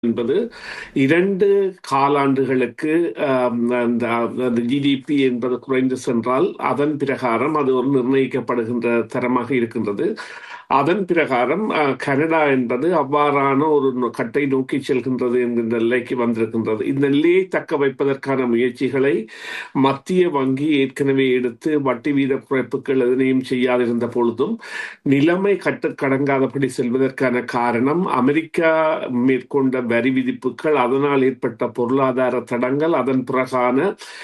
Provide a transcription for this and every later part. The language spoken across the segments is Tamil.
என்பது இரண்டு காலாண்டுகளுக்கு ஆம், அந்த அந்த ஜிடிபி என்பது குறைந்து சென்றால் அதன் பிரகாரம் அது ஒரு நிர்ணயிக்கப்படுகின்ற தரமாக இருக்கின்றது அதன் பிரகாரம் அஹ், கனடா என்பது அவ்வாறான ஒரு நோ- கட்டை நோக்கி செல்கின்றது என்கின்ற நிலைக்கு வந்திருக்கின்றது இந்த நிலையை தக்க வைப்பதற்கான முயற்சிகளை மத்திய வங்கி ஏற்கனவே எடுத்து வட்டி வீத குறைப்புகள் எதனையும் செய்யாதிருந்த பொழுதும் நிலைமை கட்டுக்கடங்காதபடி செல்வதற்கான காரணம் அமெரிக்கா மேற்கொண்ட வரி விதிப்புகள் அதனால் ஏற்பட்ட பொருளாதார தடங்கள் அதன் பிறகான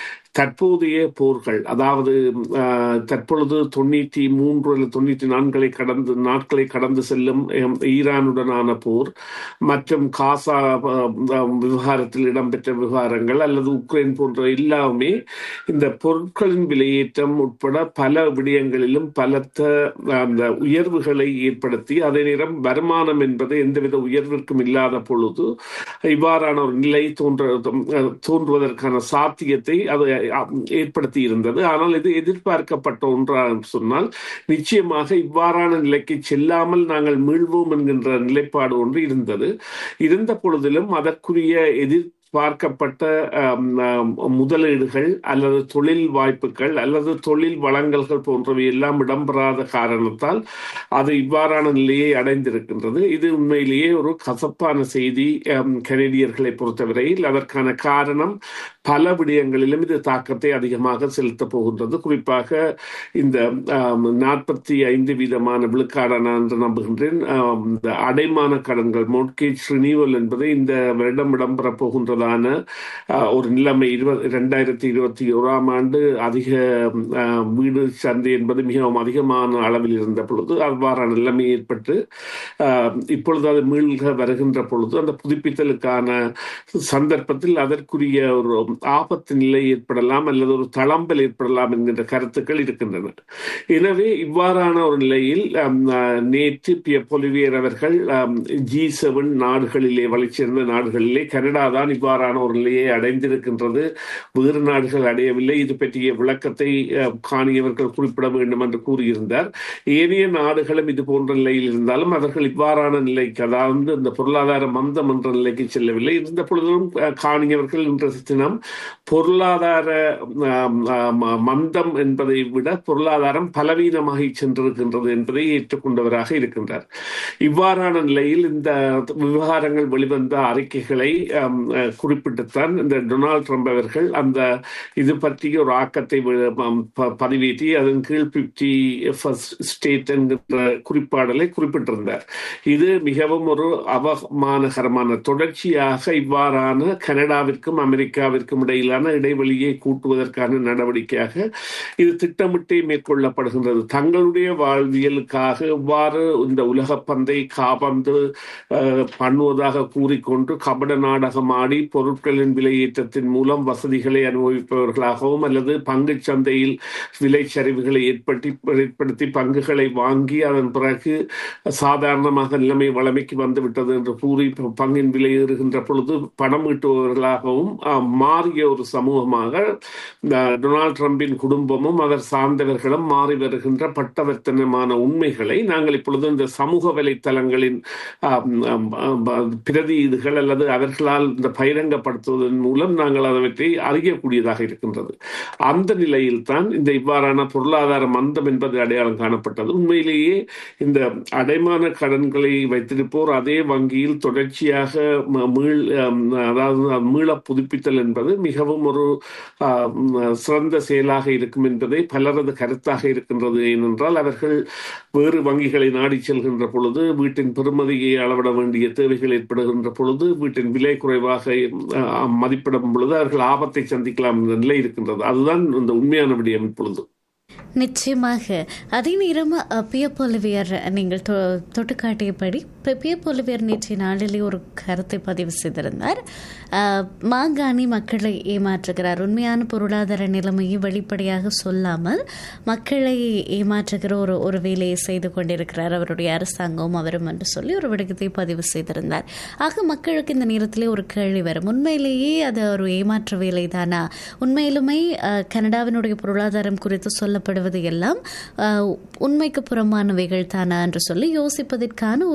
தற்போதைய போர்கள் அதாவது ஆஹ், தற்பொழுது தொண்ணூற்றி மூன்று அல்லது தொண்ணூற்றி நான்களை கடந்து நாட்களை கடந்து செல்லும் எம், ஈரானுடனான போர் மற்றும் காசா ஆஹ், ஆஹ், விவகாரத்தில் இடம்பெற்ற விவகாரங்கள் அல்லது உக்ரைன் போன்ற எல்லாமே இந்த பொருட்களின் விலையேற்றம் உட்பட பல விடயங்களிலும் பலத்த அந்த உயர்வுகளை ஏற்படுத்தி அதே நேரம் வருமானம் என்பது எந்தவித உயர்விற்கும் இல்லாத பொழுது இவ்வாறான ஒரு நிலை தோன்ற தோன்றுவதற்கான சாத்தியத்தை அது அஹ், ஏற்படுத்தி இருந்தது ஆனால் இது எதிர்பார்க்கப்பட்ட ஒன்றா சொன்னால் நிச்சயமாக இவ்வாறான நிலைக்கு செல்லாமல் நாங்கள் மீள்வோம் என்கின்ற நிலைப்பாடு ஒன்று இருந்தது இருந்த பொழுதிலும் அதற்குரிய எதிர் பார்க்கப்பட்ட ஆம், ஆம், முதலீடுகள் அல்லது தொழில் வாய்ப்புகள் அல்லது தொழில் வழங்கல்கள் போன்றவை எல்லாம் இடம்பெறாத காரணத்தால் அது இவ்வாறான நிலையை அடைந்திருக்கின்றது இது உண்மையிலேயே ஒரு கசப்பான செய்தி ஆம், கனேடியர்களை பொறுத்தவரையில் அதற்கான காரணம் பல விடயங்களிலும் இது தாக்கத்தை அதிகமாக செலுத்தப் போகின்றது குறிப்பாக இந்த நாற்பத்தி ஐந்து வீதமான விழுக்காடான என்று நம்புகின்றேன் ஆம், இந்த அடைமான கடன்கள் மோட்கேஜ் ரினியூவல் என்பது இந்த வருடம் இடம்பெறப் போகின்றதான ஆஹ், ஒரு நிலைமை இருபது இரண்டாயிரத்தி இருபத்தி ஓராம் ஆண்டு அதிக ஆஹ், வீடு சந்தை என்பது மிகவும் அதிகமான அளவில் இருந்த பொழுது அவ்வாறான நிலைமை ஏற்பட்டு ஆஹ், இப்பொழுது அது மீள்க வருகின்ற பொழுது அந்த புதுப்பித்தலுக்கான சந்தர்ப்பத்தில் அதற்குரிய ஒரு ஆபத்து நிலை ஏற்படலாம் அல்லது ஒரு தளம்பல் ஏற்படலாம் என்கின்ற கருத்துக்கள் இருக்கின்றன எனவே இவ்வாறான ஒரு நிலையில் ஆம், ஆஹ், நேற்று பிய பொலிவியர் அவர்கள் ஜி செவன் நாடுகளிலே வளர்ச்சியடைந்த நாடுகளிலே கனடா தான் இவ்வாறான ஒரு நிலையை அடைந்திருக்கின்றது வேறு நாடுகள் அடையவில்லை இது பற்றிய விளக்கத்தை ஆஹ், காணியவர்கள் குறிப்பிட வேண்டும் என்று கூறியிருந்தார் ஏனைய நாடுகளும் இது போன்ற நிலையில் இருந்தாலும் அவர்கள் இவ்வாறான நிலைக்கு அதாவது இந்த பொருளாதார மந்தம் என்ற நிலைக்கு செல்லவில்லை இருந்த பொழுதிலும் அஹ், காணியவர்கள் இன்ற தினம் பொருளாதார ஆம், ஆம், மந்தம் என்பதை விட பொருளாதாரம் பலவீனமாகி சென்றிருக்கின்றது என்பதை ஏற்றுக்கொண்டவராக இருக்கின்றார் இவ்வாறான நிலையில் இந்த விவகாரங்கள் வெளிவந்த அறிக்கைகளை ஆம், அஹ், குறிப்பிட்டுத்தான் இந்த டொனால்ட் ட்ரம்ப் அவர்கள் அந்த இது பற்றிய ஒரு ஆக்கத்தை வி- ஆம், ப- பதிவேற்றி அதன் கீழ் பிப்டி ஃபர்ஸ்ட் ஸ்டேட் என்கின்ற குறிப்பாடலை குறிப்பிட்டிருந்தார் இது மிகவும் ஒரு அவமானகரமான தொடர்ச்சியாக இவ்வாறான கனடாவிற்கும் அமெரிக்காவிற்கும் இடையிலான இடைவெளியை கூட்டுவதற்கான நடவடிக்கையாக இது திட்டமிட்டே மேற்கொள்ளப்படுகின்றது தங்களுடைய வாழ்வியலுக்காக இவ்வாறு இந்த உலக பந்தை காபந்து அஹ், பண்ணுவதாக கூறிக்கொண்டு கபட நாடகம் ஆடி பொருட்களின் விலையேற்றத்தின் மூலம் வசதிகளை அனுபவிப்பவர்களாகவும் அல்லது பங்குச் சந்தையில் விலை சரிவுகளை ஏற்படுத்தி ஏற்படுத்தி பங்குகளை வாங்கி அதன் பிறகு சாதாரணமாக நிலைமை வளமைக்கு வந்துவிட்டது என்று கூறி ப- பங்கின் விலை ஏறுகின்ற பொழுது பணம் ஈட்டுபவர்களாகவும் அஹ், மாறிய ஒரு சமூகமாக அஹ், டொனால்ட் ட்ரம்பின் குடும்பமும் அவர் சார்ந்தவர்களும் மாறி வருகின்ற பட்டவர்த்தனமான உண்மைகளை நாங்கள் இப்பொழுது இந்த சமூக வலைத்தளங்களின் ஆம், ஆம், ஆம், பிரதியீடுகள் அல்லது அவர்களால் இந்த பகிரங்கப்படுத்துவதன் மூலம் நாங்கள் அவற்றை அறியக்கூடியதாக இருக்கின்றது அந்த நிலையில் தான் இந்த இவ்வாறான பொருளாதார மந்தம் என்பது அடையாளம் காணப்பட்டது உண்மையிலேயே இந்த அடைமான கடன்களை வைத்திருப்போர் அதே வங்கியில் தொடர்ச்சியாக ம- மீள் ஆம், அதாவது மீள புதுப்பித்தல் என்பது மிகவும் ஒரு ஆம், சிறந்த செயலாக இருக்கும் என்பதை பலரது கருத்தாக இருக்கின்றது ஏனென்றால் அவர்கள் வேறு வங்கிகளை நாடி செல்கின்ற பொழுது வீட்டின் பெறுமதியை அளவிட வேண்டிய தேவைகள் ஏற்படுகின்ற பொழுது வீட்டின் விலை குறைவாக அஹ், மதிப்பிடும் பொழுது அவர்கள் ஆபத்தை சந்திக்கலாம் என்ற நிலை இருக்கின்றது அதுதான் இந்த உண்மையான விடயம் இப்பொழுது நிச்சயமாக அதே நேரம் அஹ், பிய பொலிவியர் நீங்கள் தொ- தொட்டு காட்டியபடி பி- பிய பொலிவியர் நேற்றைய நாளிலே ஒரு கருத்தை பதிவு செய்திருந்தார் அஹ், மாங்காணி மக்களை ஏமாற்றுகிறார் உண்மையான பொருளாதார நிலைமையை வெளிப்படையாக சொல்லாமல் மக்களை ஏமாற்றுகிற ஒரு ஒரு வேலையை செய்து கொண்டிருக்கிறார் அவருடைய அரசாங்கம் அவரும் என்று சொல்லி ஒரு விடயத்தை பதிவு செய்திருந்தார் ஆக மக்களுக்கு இந்த நேரத்திலே ஒரு கேள்வி வரும் உண்மையிலேயே அது ஒரு ஏமாற்று வேலை தானா உண்மையிலுமே அஹ், கனடாவினுடைய பொருளாதாரம் குறித்து சொல்லப்படுவது எல்லாம் அஹ், உண்மைக்கு புறமானவைகள் தானா என்று சொல்லி யோசிப்பதற்கான ஒரு வழி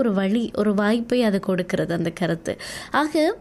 வாய் ஒரு வாய்ப்பை அது கொடுக்கிறது அந்த கருத்து ஆக